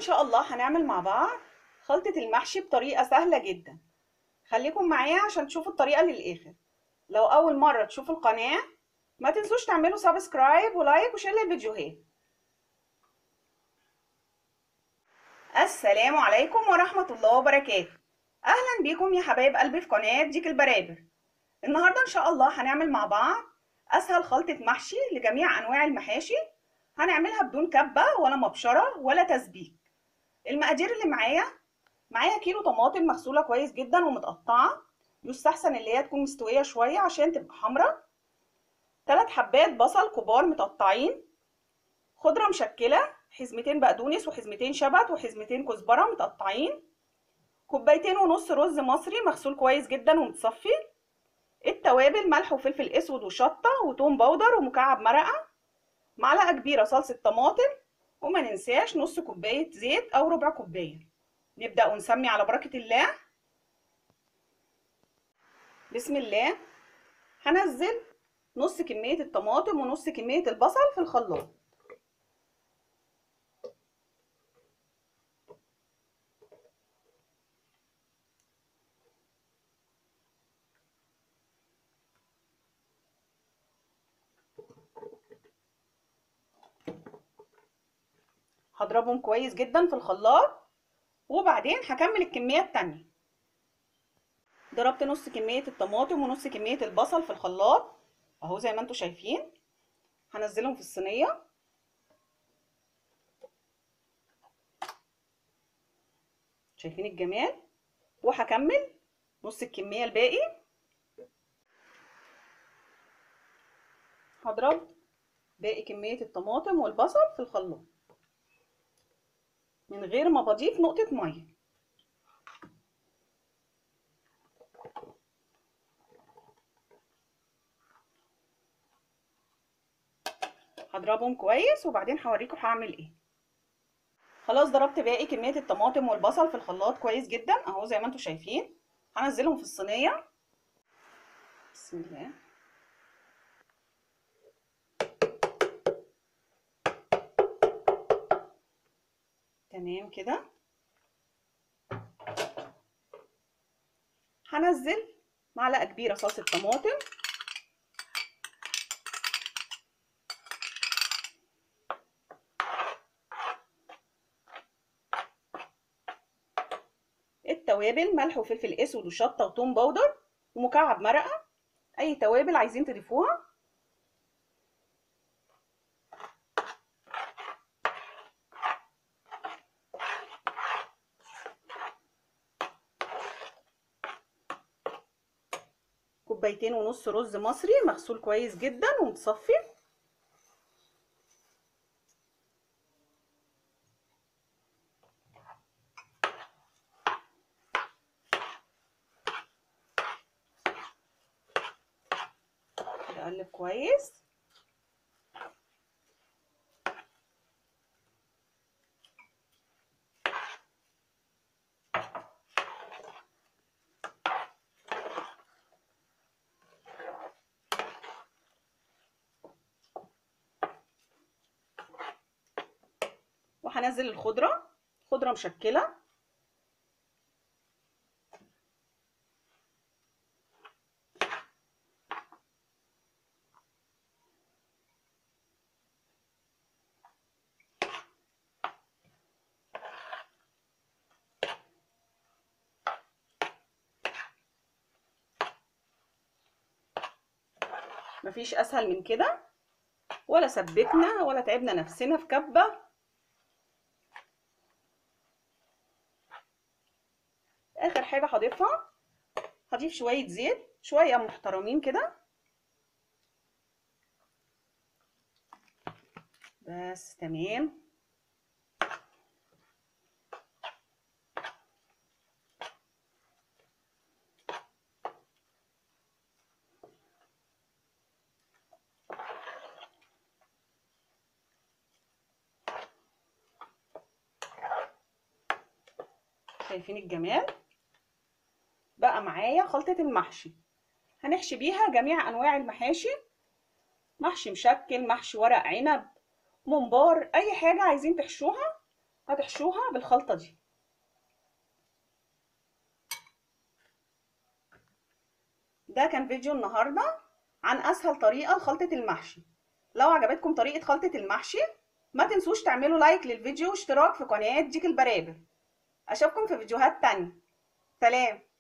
شاء الله هنعمل مع بعض خلطة المحشي بطريقة سهلة جدا خليكم معايا عشان تشوفوا الطريقة للآخر لو أول مرة تشوفوا القناة ما تنسوش تعملوا سبسكرايب ولايك وشير للفيديوهات السلام عليكم ورحمة الله وبركاته أهلا بيكم يا حبايب قلبي في قناة ديك البرابر النهاردة إن شاء الله هنعمل مع بعض أسهل خلطة محشي لجميع أنواع المحاشي هنعملها بدون كبة ولا مبشرة ولا تسبيك المقادير اللي معايا معايا كيلو طماطم مغسولة كويس جدا ومتقطعة يستحسن اللي هي تكون مستوية شوية عشان تبقى حمرا تلات حبات بصل كبار متقطعين خضرة مشكلة حزمتين بقدونس وحزمتين شبت وحزمتين كزبرة متقطعين كوبايتين ونص رز مصري مغسول كويس جدا ومتصفي التوابل ملح وفلفل اسود وشطة وتوم بودر ومكعب مرقة معلقة كبيرة صلصة طماطم وما ننساش نص كوباية زيت أو ربع كوباية نبدأ ونسمي على بركة الله بسم الله هنزل نص كمية الطماطم ونص كمية البصل في الخلاط هضربهم كويس جدا في الخلاط وبعدين هكمل الكمية التانية ضربت نص كمية الطماطم ونص كمية البصل في الخلاط اهو زي ما انتوا شايفين هنزلهم في الصينية شايفين الجمال وهكمل نص الكمية الباقي هضرب باقي كمية الطماطم والبصل في الخلاط من غير ما بضيف نقطة مية هضربهم كويس وبعدين هوريكم هعمل ايه خلاص ضربت باقي كمية الطماطم والبصل في الخلاط كويس جدا اهو زي ما انتوا شايفين هنزلهم في الصينية بسم الله تمام كده هنزل معلقة كبيرة صلصة طماطم التوابل ملح وفلفل اسود وشطة وتوم بودر ومكعب مرقة اي توابل عايزين تضيفوها كوبايتين ونص رز مصري مغسول كويس جدا ومتصفي اقلب كويس وهنزل الخضرة خضرة مشكلة مفيش اسهل من كده ولا سبكنا ولا تعبنا نفسنا في كبه اخر حاجه هضيفها هضيف شويه زيت شويه محترمين كده بس تمام شايفين الجمال بقى معايا خلطة المحشي هنحشي بيها جميع أنواع المحاشي محشي مشكل محشي ورق عنب ممبار أي حاجة عايزين تحشوها هتحشوها بالخلطة دي ده كان فيديو النهاردة عن أسهل طريقة لخلطة المحشي لو عجبتكم طريقة خلطة المحشي ما تنسوش تعملوا لايك للفيديو واشتراك في قناة ديك البرابر أشوفكم في فيديوهات تانية سلام